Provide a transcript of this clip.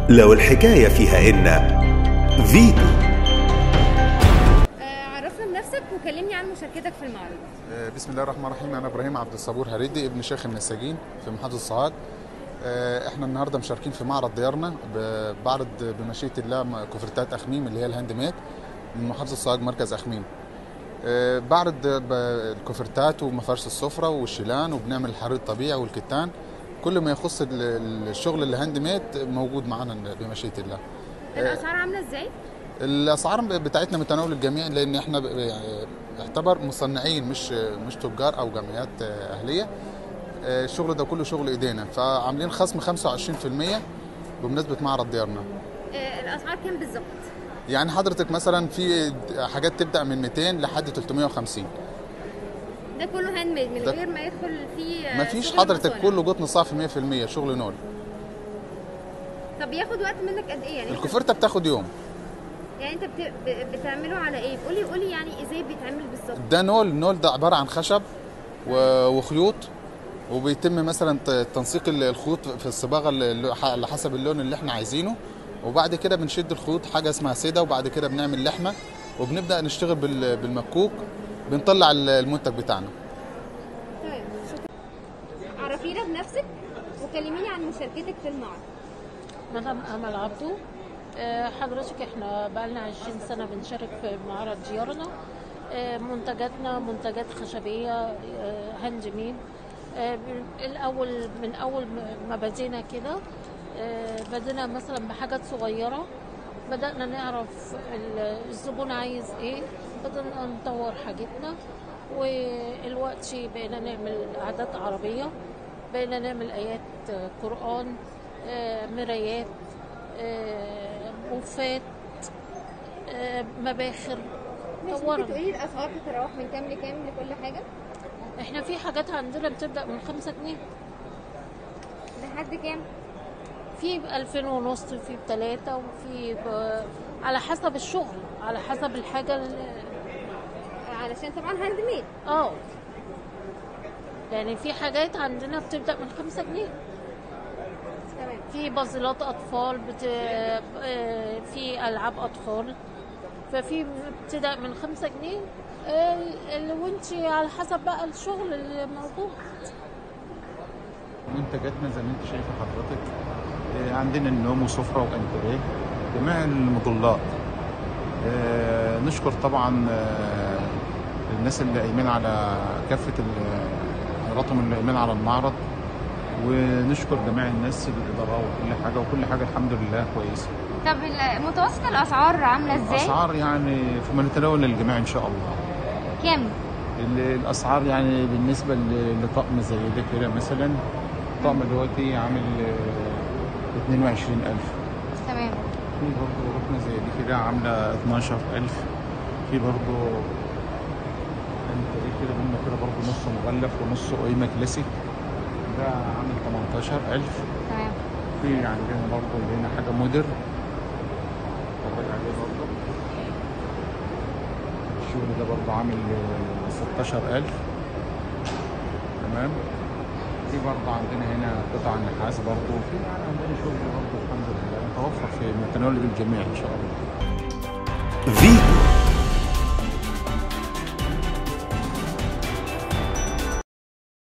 لو الحكاية فيها إن فيتو آه، عرفنا بنفسك وكلمني عن مشاركتك في المعرض آه، بسم الله الرحمن الرحيم انا ابراهيم عبد الصبور هريدي ابن شيخ النساجين في محافظه الصعاد آه، احنا النهارده مشاركين في معرض ديارنا ب- بعرض بمشيئه الله م- كوفرتات اخميم اللي هي الهاند ميد من محافظه الصعاد مركز اخميم آه، بعرض ب- الكوفرتات ومفارش السفره والشيلان وبنعمل الحرير الطبيعي والكتان كل ما يخص ال- ال- الشغل الهاند ميد موجود معانا بمشيئه الله الاسعار عامله ازاي الاسعار بتاعتنا متناول الجميع لان احنا ب- يعني يعتبر مصنعين مش مش تجار او جمعيات اهليه آه، الشغل ده كله شغل ايدينا فعاملين خصم 25% بمناسبه معرض ديارنا آه، الاسعار كام بالظبط يعني حضرتك مثلا في حاجات تبدا من 200 لحد 350 ده كله هاند ميد من ده- غير ما يدخل فيه آه، مفيش شغل حضرتك مصانع. كله قطن صافي 100% شغل نول طب بياخد وقت منك قد ايه يعني انت- الكوفرته بتاخد يوم يعني انت بت... ب- بتعمله على ايه قولي قولي يعني ازاي بيتعمل بالظبط ده نول النول ده عباره عن خشب و- وخيوط وبيتم مثلا ت- تنسيق ال- الخيوط في الصباغه اللي على حسب اللون اللي احنا عايزينه وبعد كده بنشد الخيوط حاجه اسمها سيده وبعد كده بنعمل لحمه وبنبدا نشتغل بال- بالمكوك بنطلع ال- المنتج بتاعنا تمام شكرا عرفينا بنفسك وكلميني عن مشاركتك في المعرض مدام امل عبدو آه، حضرتك احنا بقالنا 20 سنه بنشارك في معرض ديارنا آه، منتجاتنا منتجات خشبيه آه، هاند ميد آه، من- الاول من اول م- ما بدينا كده آه، بدينا مثلا بحاجات صغيره بدأنا نعرف ال- الزبون عايز ايه بدأنا نطور حاجتنا والوقت بقينا نعمل عادات عربية بقينا نعمل آيات آه، قرآن آه، مرايات آه، موفات آه، مباخر مش ممكن طورنا تقولي الاسعار بتتراوح من كام لكام لكل حاجه احنا في حاجات عندنا بتبدأ من خمسة جنيه لحد كام في بألفين ونص في بتلاتة وفي ب... على حسب الشغل على حسب الحاجة اللي علشان طبعا هاند ميد اه يعني في حاجات عندنا بتبدأ من خمسة جنيه تمام في بازلات أطفال بت... آه، في ألعاب أطفال ففي بتبدأ من خمسة جنيه ال- ال- وانتي على حسب بقى الشغل اللي موجود منتجاتنا زي ما انت شايفه حضرتك آه، عندنا النوم وسفره وانتريه جميع المظلات آه، نشكر طبعا آه، الناس اللي قايمين على كافه ال- الرقم اللي قايمين على المعرض ونشكر جميع الناس الاداره وكل حاجه وكل حاجه الحمد لله كويسه طب ال- متوسط الاسعار عامله ازاي الاسعار يعني في متناول الجميع ان شاء الله كام ال- الاسعار يعني بالنسبه ل- لطقم زي ده كده مثلا طقم دلوقتي عامل آه، 22000 تمام في برضه ركنه زي دي كده عامله 12000 في برضه انت ايه كده منه كده برضه نص مغلف ونص قيمه كلاسيك ده عامل 18000 تمام في عندنا برضه اللي هنا حاجه مودر اتفرج عليه برضه الشغل ده برضه عامل آه، 16000 تمام في برضه عندنا هنا قطع نحاس برضه في يعني عندنا شغل برضه الحمد لله متوفر في متناول الجميع ان شاء الله فيتو